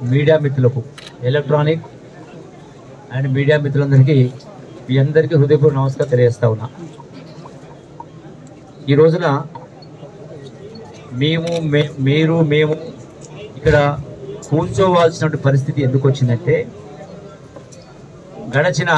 Media మిత్రులకు electronic and media మిత్రులందరికీ మీ అందరికీ హృదయపూర్వక నమస్కారం తెలియజేస్తా ఉన్నా ఈ రోజున మేము మే మీరు మేము ఇక్కడ కూర్చోవాల్సిన పరిస్థితి ఎందుకు వచ్చిందంటే గడచిన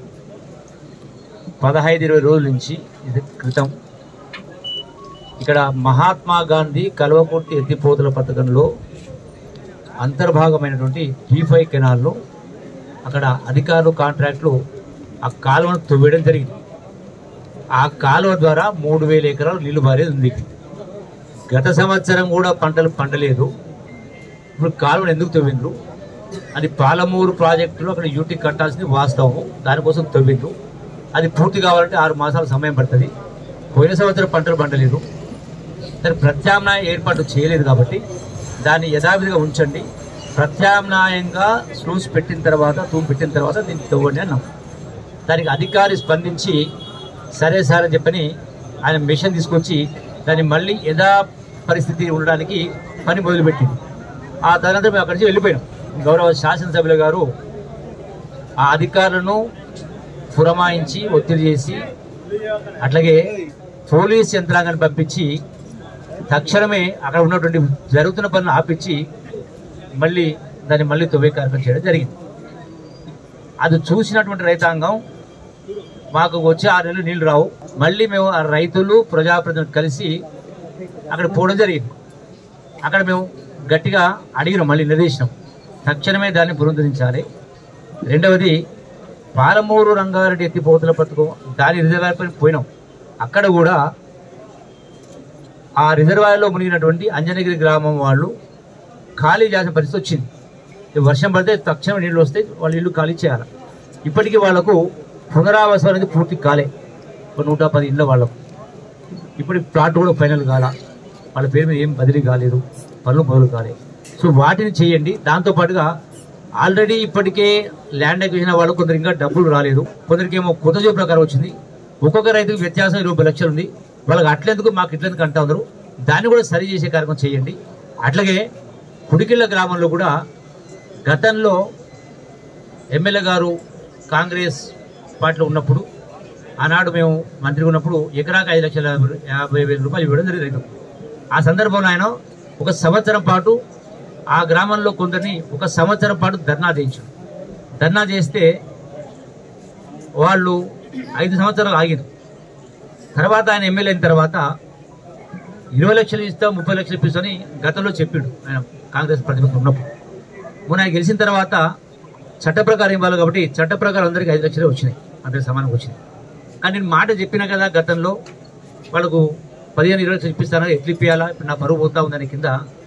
పదహైదు ఇరవై రోజుల నుంచి ఇది క్రితం ఇక్కడ మహాత్మా గాంధీ కల్వకుర్తి ఎత్తిపోతల పథకంలో అంతర్భాగమైనటువంటి టీ ఫైవ్ కెనాల్లో అక్కడ అధికారులు కాంట్రాక్టులు ఆ కాలువను తవ్వేయడం జరిగింది ఆ కాలువ ద్వారా మూడు వేల ఎకరాలు నీళ్లు బారేది ఉంది గత సంవత్సరం కూడా పంటలు పండలేదు ఇప్పుడు కాలువను ఎందుకు తవ్విండ్రు అది పాలమూరు ప్రాజెక్టులో అక్కడ యూటీ కట్టాల్సింది వాస్తవం దానికోసం తవ్విండ్రు అది పూర్తి కావాలంటే ఆరు మాసాల సమయం పడుతుంది పోయిన సంవత్సరం పంటలు పండలేదు దాని ప్రత్యామ్నాయ ఏర్పాటు చేయలేదు కాబట్టి దాన్ని యథావిధిగా ఉంచండి ప్రత్యామ్నాయంగా స్లూస్ పెట్టిన తర్వాత తూము పెట్టిన తర్వాత దీన్ని తవ్వండి అన్నాం దానికి అధికారి స్పందించి సరే సార్ అని చెప్పని ఆయన మిషన్ తీసుకొచ్చి దాన్ని మళ్ళీ యథా పరిస్థితి ఉండడానికి పని మొదలుపెట్టింది ఆ తర్వాత మేము అక్కడి నుంచి వెళ్ళిపోయినాం గౌరవ శాసనసభ్యులు గారు ఆ అధికారులను పురమాయించి ఒత్తిడి చేసి అట్లాగే పోలీస్ యంత్రాంగాన్ని పంపించి తక్షణమే అక్కడ ఉన్నటువంటి జరుగుతున్న పనులు ఆపించి మళ్ళీ దాన్ని మళ్ళీ తొవ్వే కార్యక్రమం చేయడం జరిగింది అది చూసినటువంటి రైతాంగం మాకు వచ్చే ఆరు నెలలు నీళ్లు రావు మళ్ళీ మేము ఆ రైతులు ప్రజాప్రతినిధులు కలిసి అక్కడ పోవడం జరిగింది అక్కడ మేము గట్టిగా అడిగినాం మళ్ళీ నిర్దేశించాం తక్షణమే దాన్ని పునరుద్ధరించాలి రెండవది పాలమూరు రంగారెడ్డి ఎత్తిపోతల పథకం దాని రిజర్వాయర్ పైన పోయినాం అక్కడ కూడా ఆ రిజర్వాయర్లో మునిగినటువంటి అంజనగిరి గ్రామం వాళ్ళు ఖాళీ చేసిన పరిస్థితి వచ్చింది ఈ వర్షం పడితే తక్షణం నీళ్ళు వస్తే వాళ్ళు ఇల్లు ఖాళీ చేయాలి ఇప్పటికీ వాళ్లకు పునరావాసం అనేది పూర్తి కాలే ఒక నూట పది ఇళ్ళ వాళ్ళకు ఇప్పుడు ఈ ప్లాట్ కూడా ఫైనల్ కాల వాళ్ళ పేరు మీద ఏం బదిలీ కాలేదు పనులు మొదలు కాలే సో వాటిని చేయండి దాంతోపాటుగా ఆల్రెడీ ఇప్పటికే ల్యాండ్ ఎక్విజిషన్ వాళ్ళు కొందరు ఇంకా డబ్బులు రాలేదు కొందరికి ఏమో కొత్త జోబు ప్రకారం వచ్చింది ఒక్కొక్క రైతుకు వ్యత్యాసం ఇరవై లక్షలు ఉంది వాళ్ళకి అట్లెందుకు మాకు ఇట్లెందుకు అంటా ఉన్నారు దాన్ని కూడా సరి చేసే కార్యక్రమం చేయండి అట్లాగే కుడికిళ్ళ గ్రామంలో కూడా గతంలో ఎమ్మెల్యే గారు కాంగ్రెస్ పార్టీలో ఉన్నప్పుడు ఆనాడు మేము మంత్రి ఉన్నప్పుడు ఎకరాకు ఐదు లక్షల యాభై వేల రూపాయలు ఇవ్వడం జరిగింది రైతు ఆ సందర్భంలో ఆయన ఒక సంవత్సరం పాటు ఆ గ్రామంలో కొందరిని ఒక సంవత్సరం పాటు ధర్నా చేయించారు ధర్నా చేస్తే వాళ్ళు ఐదు సంవత్సరాలు ఆగారు తర్వాత ఆయన ఎమ్మెల్యే అయిన తర్వాత ఇరవై లక్షలు ఇస్తాం ముప్పై లక్షలు ఇప్పిస్తామని గతంలో చెప్పిండు ఆయన కాంగ్రెస్ ప్రతిపక్షం ఉన్నప్పుడు మొన్న ఆయన గెలిచిన తర్వాత చట్ట ప్రకారం ఇవ్వాలి కాబట్టి చట్ట ప్రకారం అందరికీ ఐదు లక్షలే వచ్చినాయి అందరికి సమానంగా వచ్చినాయి కానీ నేను మాట చెప్పినా కదా గతంలో వాళ్ళకు పదిహేను ఇరవై లక్షలు ఇప్పిస్తానా ఎట్లు ఇప్పియాలా ఇప్పుడు నా పరువు పోతా ఉందని కింద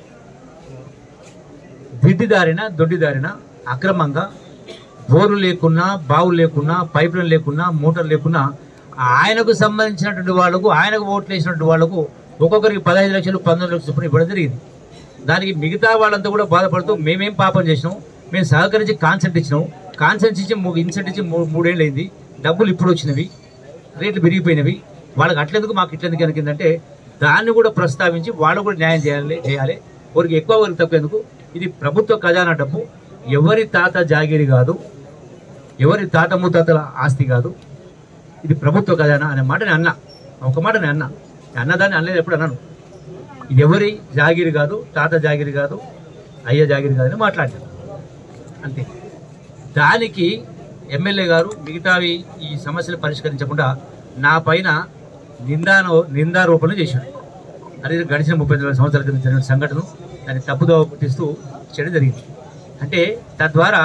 దిద్దిదారిన దొడ్డిదారిన అక్రమంగా బోర్లు లేకున్నా బావులు లేకున్నా పైపులు లేకున్నా మోటార్లు లేకున్నా ఆయనకు సంబంధించినటువంటి వాళ్ళకు ఆయనకు ఓట్లు వేసినటువంటి వాళ్ళకు ఒక్కొక్కరికి పదహైదు లక్షలు పంతొమ్మిది లక్షలు చొప్పున ఇవ్వడం జరిగింది దానికి మిగతా వాళ్ళంతా కూడా బాధపడుతూ మేమేం పాపం చేసినాం మేము సహకరించి కాన్సెంట్ ఇచ్చినాం కాన్సెంట్ ఇచ్చి మూ- ఇన్సెంట్ ఇచ్చి మూ- మూడేళ్ళు అయింది డబ్బులు ఇప్పుడు వచ్చినవి రేట్లు పెరిగిపోయినవి వాళ్ళకి అట్లెందుకు మాకు ఇట్లెందుకు అనుకుందంటే దాన్ని కూడా ప్రస్తావించి వాళ్ళు కూడా న్యాయం చేయాలి చేయాలి ఒకరికి ఎక్కువ ఒకరికి తక్కువ ఎందుకు ఇది ప్రభుత్వ ఖజానా డబ్బు ఎవరి తాత జాగిరి కాదు ఎవరి తాత ముత్తాతల ఆస్తి కాదు ఇది ప్రభుత్వ ఖజానా అనే మాట నేను అన్నా ఒక మాట నేను అన్నా నేను అన్నదాన్ని అనలేదు ఎప్పుడు అన్నాను ఇది ఎవరి జాగిరి కాదు తాత జాగిరి కాదు అయ్య జాగిరి కాదు అని మాట్లాడాను అంతే దానికి ఎమ్మెల్యే గారు మిగతావి ఈ సమస్యలు పరిష్కరించకుండా నా పైన నిందాను నిందారోపణ చేశాడు అది గడిచిన ముప్పై నాలుగు సంవత్సరాల క్రితం జరిగిన సంఘటన దాన్ని తప్పుదో పట్టిస్తూ చేయడం జరిగింది అంటే తద్వారా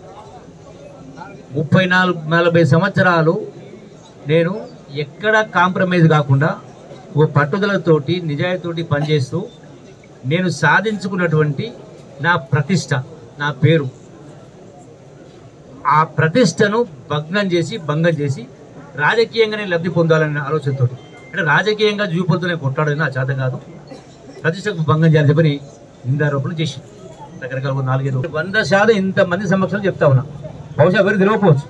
ముప్పై నాలుగు నలభై సంవత్సరాలు నేను ఎక్కడ కాంప్రమైజ్ కాకుండా ఒక పట్టుదలతోటి నిజాయితీతోటి పనిచేస్తూ నేను సాధించుకున్నటువంటి నా ప్రతిష్ట నా పేరు ఆ ప్రతిష్టను భగ్నం చేసి భంగం చేసి రాజకీయంగానే లబ్ధి పొందాలనే ఆలోచనతో అంటే రాజకీయంగా జూపులతోనే కొట్టాడని నా చేత కాదు ప్రతిష్టకు భంగం చేయాలని చెప్పని నిందారోపణ చేసి రకరకాల ఒక నాలుగైదు వంద శాతం ఇంతమంది సమక్షంలో చెప్తా ఉన్నా బహుశా ఎవరు తెలియకపోవచ్చు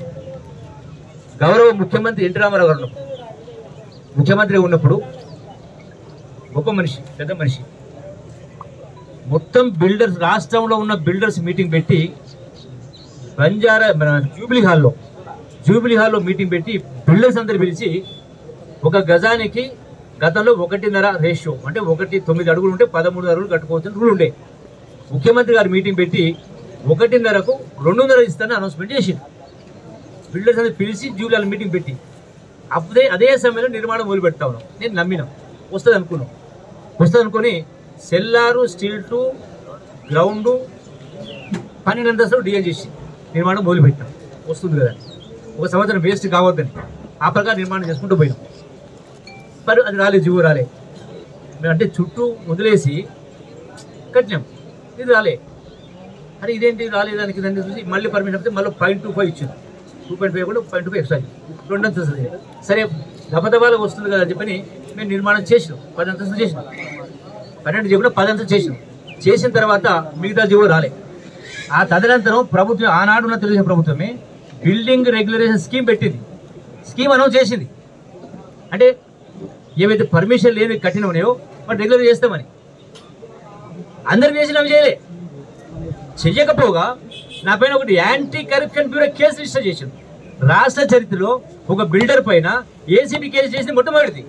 గౌరవ ముఖ్యమంత్రి ఎన్టీ రామారావు గారు ఉన్నప్పుడు ముఖ్యమంత్రి ఉన్నప్పుడు గొప్ప మనిషి పెద్ద మనిషి మొత్తం బిల్డర్స్ రాష్ట్రంలో ఉన్న బిల్డర్స్ మీటింగ్ పెట్టి బంజారా మన జూబ్లీ హాల్లో జూబ్లీ హాల్లో మీటింగ్ పెట్టి బిల్డర్స్ అందరు పిలిచి ఒక గజానికి గతంలో ఒకటిన్నర రేషియో అంటే ఒకటి తొమ్మిది అడుగులు ఉంటే పదమూడు అడుగులు కట్టుకోవచ్చు రూల్ ఉండే ముఖ్యమంత్రి గారు మీటింగ్ పెట్టి ఒకటిన్నరకు రెండున్నర ఇస్తానని అనౌన్స్మెంట్ చేసింది బిల్డర్స్ అనేది పిలిచి జూబ్లీ మీటింగ్ పెట్టి అప్పుడే అదే సమయంలో నిర్మాణం మొదలు పెడతా ఉన్నాం నేను నమ్మినాం వస్తుంది అనుకున్నాం వస్తుంది అనుకుని సెల్లారు స్టీల్ టు గ్రౌండ్ పన్నెండు అంతస్తులు డిజైన్ చేసి నిర్మాణం మొదలు పెట్టాం వస్తుంది కదా ఒక సంవత్సరం వేస్ట్ కావద్దని ఆ ప్రకారం నిర్మాణం చేసుకుంటూ పోయినాం మరి అది రాలేదు జీవో రాలే మేము అంటే చుట్టూ వదిలేసి కట్టినాం ఇది రాలే అరే ఇదేంటి రాలేదానికి దాన్ని చూసి మళ్ళీ పర్మిషన్ వస్తే మళ్ళీ పాయింట్ టూ ఫైవ్ ఇచ్చింది టూ పాయింట్ ఫైవ్ కూడా పాయింట్ టూ ఫైవ్ ఎక్స్ట్రా రెండు అంతస్తులు సరే దబదబాలకు వస్తుంది కదా అని చెప్పని మేము నిర్మాణం చేసినాం పది అంతస్తులు చేసినాం పన్నెండు జీవో పది అంతస్తులు చేసినాం చేసిన తర్వాత మిగతా జీవో రాలే ఆ తదనంతరం ప్రభుత్వం ఆనాడు ఉన్న తెలుగుదేశం ప్రభుత్వమే బిల్డింగ్ రెగ్యులరేషన్ స్కీమ్ పెట్టింది స్కీమ్ అనౌన్స్ చేసింది అంటే ఏవైతే పర్మిషన్ లేని కఠిన ఉన్నాయో వాటి రెగ్యులర్ చేస్తామని అందరు చేసిన అవి చేయలే చెయ్యకపోగా నా పైన ఒకటి anti corruption bureau case register చేసింది రాష్ట్ర చరిత్రలో ఒక బిల్డర్ పైన ఏసీబీ కేసు చేసింది మొట్టమొదటిది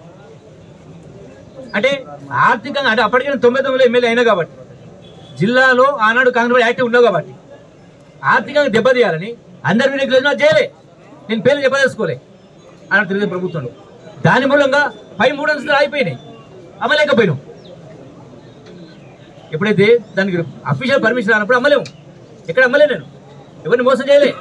అంటే ఆర్థికంగా అంటే అప్పటికే నేను తొంభై తొమ్మిదిలో ఎమ్మెల్యే అయినా కాబట్టి జిల్లాలో ఆనాడు కాంగ్రెస్ యాక్టివ్ ఉన్నావు కాబట్టి ఆర్థికంగా దెబ్బతీయాలని అందరి మీద క్లోజ్ చేయలే నేను పేర్లు చెప్పదలుచుకోలే అన్న తెలుగుదేశం ప్రభుత్వంలో దాని మూలంగా పై మూడు అంశాలు అయిపోయినాయి అమ్మలేకపోయినాం ఎప్పుడైతే దానికి అఫీషియల్ పర్మిషన్ రానప్పుడు అమ్మలేము ఎక్కడ అమ్మలే నేను ఎవరిని మోసం చేయలే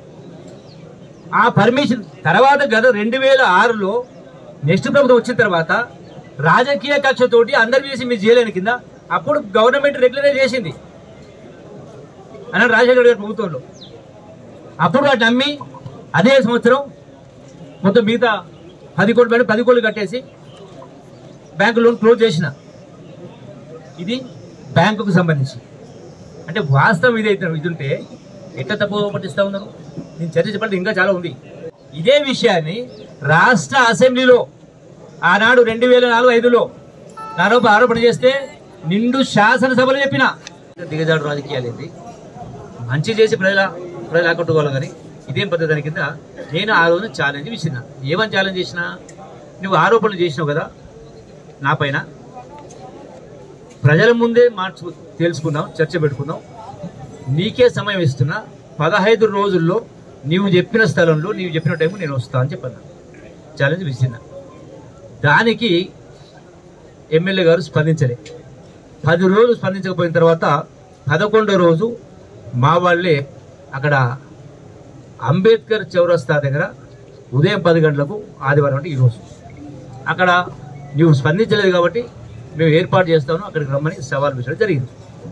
ఆ పర్మిషన్ తర్వాత గత రెండు వేల ఆరులో నెక్స్ట్ ప్రభుత్వం వచ్చిన తర్వాత రాజకీయ కక్షతోటి అందరు చేసి మీరు చేయలేని కింద అప్పుడు గవర్నమెంట్ రెగ్యులరైజ్ చేసింది అన్నాడు రాజశేఖర గారి ప్రభుత్వంలో అప్పుడు వాటిని అమ్మి అదే సంవత్సరం మొత్తం మిగతా పది కోట్లు పెట్టి పది కోట్లు కట్టేసి బ్యాంకు లోన్ క్లోజ్ చేసిన ఇది బ్యాంకుకు సంబంధించి అంటే వాస్తవం ఇదైతే ఇది ఉంటే ఎట్లా తప్పు పట్టిస్తా ఉన్నారు నేను చర్చ చెప్పాలంటే ఇంకా చాలా ఉంది ఇదే విషయాన్ని రాష్ట్ర అసెంబ్లీలో ఆనాడు రెండు వేల నాలుగు ఐదులో నాలోపు ఆరోపణ చేస్తే నిండు శాసనసభలో చెప్పిన దిగజాడు రాజకీయాలు ఏంటి మంచి చేసి ప్రజల ప్రజలు ఆకట్టుకోవాలి కానీ ఇదేం పద్ధతి దాని కింద నేను ఆ రోజు ఛాలెంజ్ విసిరిన ఏమని ఛాలెంజ్ చేసినా నువ్వు ఆరోపణలు చేసినావు కదా నా పైన ప్రజల ముందే మార్చు తెలుసుకుందాం చర్చ పెట్టుకుందాం నీకే సమయం ఇస్తున్నా పదహైదు రోజుల్లో నీవు చెప్పిన స్థలంలో నీవు చెప్పిన టైంకు నేను వస్తా అని చెప్పాను ఛాలెంజ్ విసిరిన దానికి ఎమ్మెల్యే గారు స్పందించలే పది రోజులు స్పందించకపోయిన తర్వాత పదకొండో రోజు మా వాళ్ళే అక్కడ అంబేద్కర్ చౌరస్తా దగ్గర ఉదయం పది గంటలకు ఆదివారం అంటే ఈరోజు అక్కడ నువ్వు స్పందించలేదు కాబట్టి మేము ఏర్పాటు చేస్తాము అక్కడికి రమ్మని సవాల్ విసరడం జరిగింది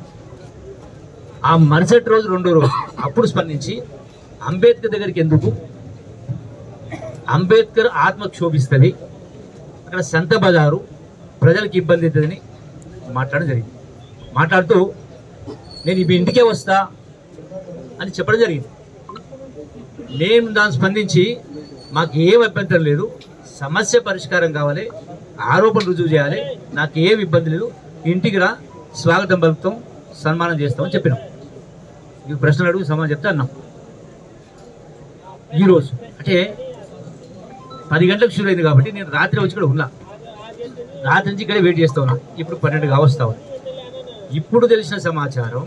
ఆ మరుసటి రోజు రెండో రోజు అప్పుడు స్పందించి అంబేద్కర్ దగ్గరికి ఎందుకు అంబేద్కర్ ఆత్మ క్షోభిస్తుంది అక్కడ సంత బజారు ప్రజలకు ఇబ్బంది అవుతుందని మాట్లాడడం జరిగింది మాట్లాడుతూ నేను మీ ఇంటికే వస్తా అని చెప్పడం జరిగింది నేను దాన్ని స్పందించి మాకు ఏం అభ్యంతరం లేదు సమస్య పరిష్కారం కావాలి ఆరోపణ రుజువు చేయాలి నాకు ఏం ఇబ్బంది లేదు ఇంటికి రా స్వాగతం పలుకుతాం సన్మానం చేస్తామని చెప్పినాం ఈ ప్రశ్నలు అడుగు సమాధానం చెప్తే అన్నాం ఈరోజు అంటే పది గంటలకు షూర్ అయింది కాబట్టి నేను రాత్రి వచ్చి ఇక్కడ ఉన్నా రాత్రి నుంచి ఇక్కడే వెయిట్ చేస్తా ఉన్నా ఇప్పుడు పన్నెండు కావస్తా ఉంది ఇప్పుడు తెలిసిన సమాచారం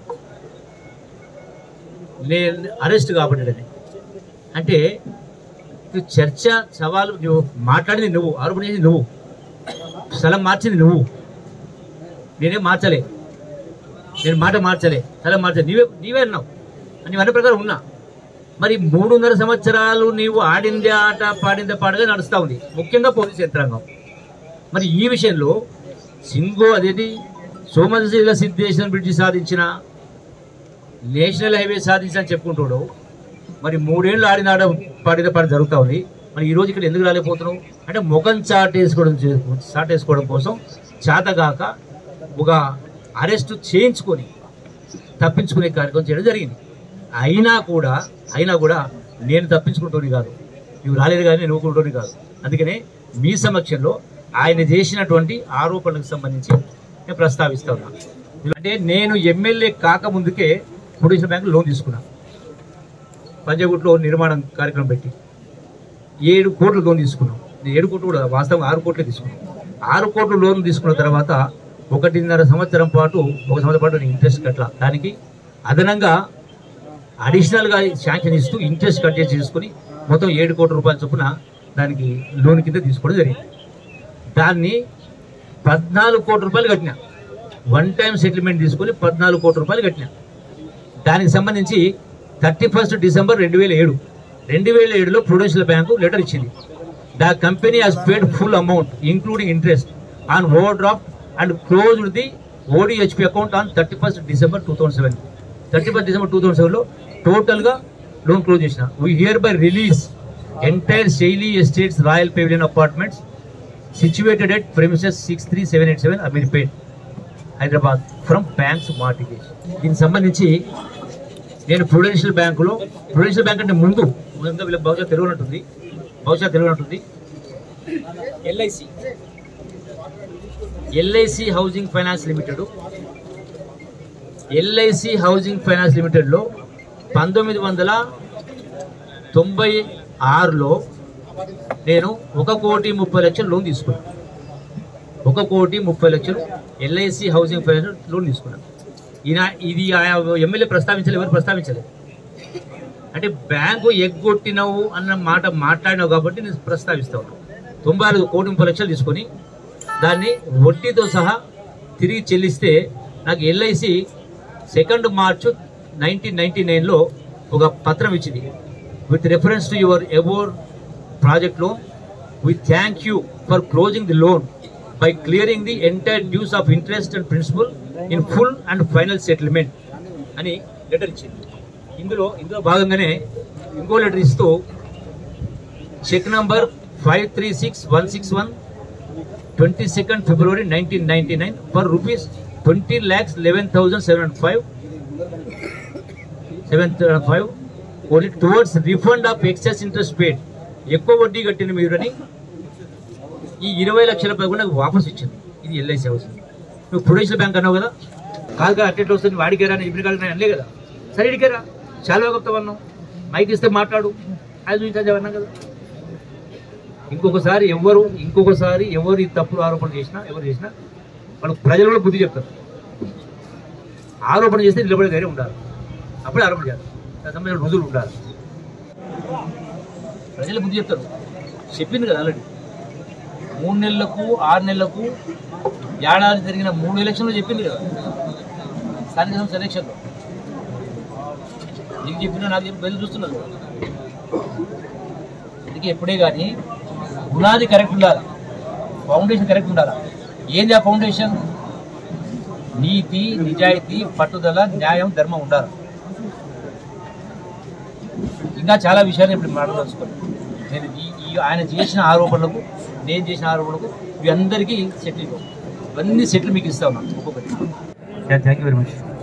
నేను అరెస్ట్ కాబట్టాడని అంటే ఇది చర్చ సవాలు నువ్వు మాట్లాడింది నువ్వు ఆరోపణ చేసింది నువ్వు స్థలం మార్చింది నువ్వు నేనేం మార్చలే నేను మాట మార్చలే స్థలం మార్చలే నీవే నీవే అన్నావు అని అన్న ప్రకారం ఉన్నా మరి మూడున్నర సంవత్సరాలు నీవు ఆడిందే ఆట పాడిందే పాటగా నడుస్తూ ఉంది ముఖ్యంగా పోలీస్ యంత్రాంగం మరి ఈ విషయంలో సింగో అదేది సోమశిల సిద్ధేశ్వరం బ్రిడ్జి సాధించిన నేషనల్ హైవే సాధించిన చెప్పుకుంటాడు మరి మూడేళ్ళు ఆడిన ఆడ పాడిన పాట జరుగుతూ ఉంది మరి ఈ రోజు ఇక్కడ ఎందుకు రాలేకపోతున్నావు అంటే ముఖం చాటేసుకోవడం చే- చాటేసుకోవడం కోసం చేతగాక ఒక అరెస్ట్ చేయించుకొని తప్పించుకునే కార్యక్రమం చేయడం జరిగింది అయినా కూడా అయినా కూడా నేను తప్పించుకుంటోని కాదు నువ్వు రాలేదు కానీ నేను ఊరుకుంటోని కాదు అందుకనే మీ సమక్షంలో ఆయన చేసినటువంటి ఆరోపణలకు సంబంధించి నేను ప్రస్తావిస్తా ఉన్నా అంటే నేను ఎమ్మెల్యే కాకముందుకే ప్రొడెన్షియల్ బ్యాంక్ లోన్ తీసుకున్నా పంజగుట్లో నిర్మాణం కార్యక్రమం పెట్టి ఏడు కోట్లు లోన్ తీసుకున్నాం ఏడు కోట్లు కూడా వాస్తవంగా ఆరు కోట్లే తీసుకున్నాం ఆరు కోట్లు లోన్ తీసుకున్న తర్వాత ఒకటిన్నర సంవత్సరం పాటు ఒక సంవత్సరం పాటు నేను ఇంట్రెస్ట్ కట్టలా దానికి అదనంగా అడిషనల్గా శాంక్షన్ ఇస్తూ ఇంట్రెస్ట్ కట్ చేసి తీసుకుని మొత్తం ఏడు కోట్ల రూపాయల చొప్పున దానికి లోన్ కింద తీసుకోవడం జరిగింది దాన్ని పద్నాలుగు కోట్ల రూపాయలు కట్టిన వన్ టైం సెటిల్మెంట్ తీసుకొని పద్నాలుగు కోట్ల రూపాయలు కట్టిన దానికి సంబంధించి థర్టీ ఫస్ట్ డిసెంబర్ రెండు వేల ఏడు రెండు వేల ఏడులో ప్రొడెన్షియల్ బ్యాంకు లెటర్ ఇచ్చింది the company has paid full amount including interest on overdraft and close the ODHP account on thirty first December two thousand seven thirty first December two thousand సెవెన్లో టోటల్గా loan close చేసిన we hereby release entire Shaili estates royal pavilion apartments situated at premises 63787 Ameerpet Hyderabad from banks mortgage దీనికి సంబంధించి నేను Prudential బ్యాంకులో Prudential bank అంటే ముందు ముందు వీళ్ళకి బహుశా తెలియనట్టుంది బహుశా తెలియనట్టుంది LIC LIC housing finance limited LIC housing finance లిమిటెడ్లో పంతొమ్మిది వందల తొంభై ఆరులో నేను ఒక కోటి ముప్పై లక్షలు లోన్ తీసుకున్నాను ఒక కోటి ముప్పై లక్షలు ఎల్ఐసి హౌసింగ్ ఫైనాన్స్ లోన్ తీసుకున్నాను ఈయన ఇది ఎమ్మెల్యే ప్రస్తావించలేదు ఎవరు ప్రస్తావించలేదు అంటే బ్యాంకు ఎగ్గొట్టినవు అన్న మాట మాట్లాడినావు కాబట్టి నేను ప్రస్తావిస్తా ఉన్నాను తొంభై ఆరు కోటి ముప్పై లక్షలు తీసుకొని దాన్ని వడ్డీతో సహా తిరిగి చెల్లిస్తే నాకు LIC second March nineteen ninety నైన్లో ఒక పత్రం ఇచ్చింది with reference to your above project loan. We thank you for closing the loan by clearing the entire dues of interest and principal in full and final settlement అని letter ఇచ్చింది ఇందులో ఇందులో భాగంగానే ఇంకో లెటర్ ఇస్తూ cheque number five three six one six one twenty second February nineteen ninety nine for rupees twenty lakhs eleven thousand seven five seven five only towards refund of excess interest paid ఎక్కువ వడ్డీ కట్టిన మీరని ఈ ఇరవై లక్షల రూపాయలు నాకు వాపస్ ఇచ్చింది ఇది ఎల్ఐసి హౌస్ నువ్వు ప్రొడెన్షియల్ బ్యాంక్ అన్నావు కదా కాదుగా అట్టెట్ వస్తుంది వాడికేరా ఇప్పుడు కాదు అనలే కదా సరే ఇడికేరా చాలా గొప్ప అన్నావు మైక్ ఇస్తే మాట్లాడు అది చూపించాలి అన్నాం కదా ఇంకొకసారి ఎవరు ఇంకొకసారి ఎవరు ఈ తప్పుడు ఆరోపణ చేసినా ఎవరు చేసినా వాళ్ళు ప్రజలు కూడా బుద్ధి చెప్తారు ఆరోపణ చేస్తే నిలబడే ధైర్యం ఉండాలి అప్పుడే ఆరోపణ చేయాలి దానికి సంబంధించిన రుజువులు ఉండాలి ప్రజలు బుద్ధి చెప్తారు చెప్పింది కదా ఆల్రెడీ మూడు నెలలకు ఆరు నెలలకు ఏడాది జరిగిన మూడు ఎలక్షన్లు చెప్పింది కదా స్థానిక సంస్థ ఎలక్షన్లో నీకు చెప్పినా నాకు చెప్పి ప్రజలు చూస్తున్నారు అందుకే ఎప్పుడే కానీ పునాది కరెక్ట్ ఉండాలి ఫౌండేషన్ కరెక్ట్ ఉండాలి ఏంది ఆ ఫౌండేషన్ నీతి నిజాయితీ పట్టుదల న్యాయం ధర్మం ఉండాలి ఇంకా చాలా విషయాలు ఇప్పుడు మాట్లాడదలుచుకోండి నేను ఈ ఈ ఆయన చేసిన ఆరోపణలకు నేను చేసిన ఆరోపణలకు ఇవి అందరికీ సెటిల్ ఇవ్వం ఇవన్నీ సెటిల్ మీకు ఇస్తా ఉన్నాను ఒక్కొక్కటి థ్యాంక్ యూ వెరీ మచ్